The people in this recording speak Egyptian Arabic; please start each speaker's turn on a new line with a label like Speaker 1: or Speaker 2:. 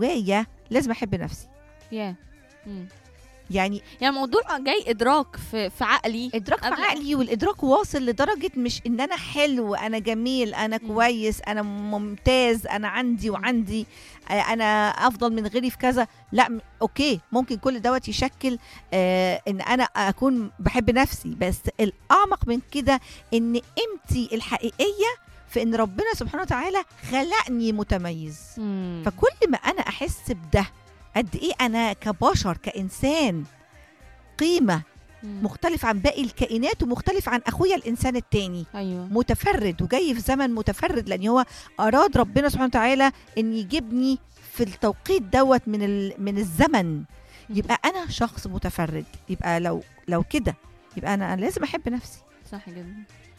Speaker 1: جوايا لازم احب نفسي
Speaker 2: يا مم.
Speaker 1: يعني
Speaker 2: يعني الموضوع جاي ادراك في في عقلي
Speaker 1: ادراك في
Speaker 2: قبل-
Speaker 1: عقلي والادراك واصل لدرجه مش ان انا حلو انا جميل انا
Speaker 2: مم.
Speaker 1: كويس انا ممتاز انا عندي
Speaker 2: مم.
Speaker 1: وعندي آه، انا افضل من غيري في كذا لا م- اوكي ممكن كل دوت يشكل آه ان انا اكون بحب نفسي بس الاعمق من كده ان قيمتي الحقيقيه في ان ربنا سبحانه وتعالى خلقني متميز
Speaker 2: مم.
Speaker 1: فكل ما انا احس بده قد ايه انا كبشر كانسان قيمه
Speaker 2: مم.
Speaker 1: مختلف عن باقي الكائنات ومختلف عن اخويا الانسان التاني
Speaker 2: ايوه
Speaker 1: متفرد وجاي في زمن متفرد لان هو اراد ربنا سبحانه وتعالى ان يجيبني في التوقيت دوت من ال- من الزمن يبقى انا شخص متفرد يبقى لو لو كده يبقى انا أنا لازم احب نفسي
Speaker 2: صح جدا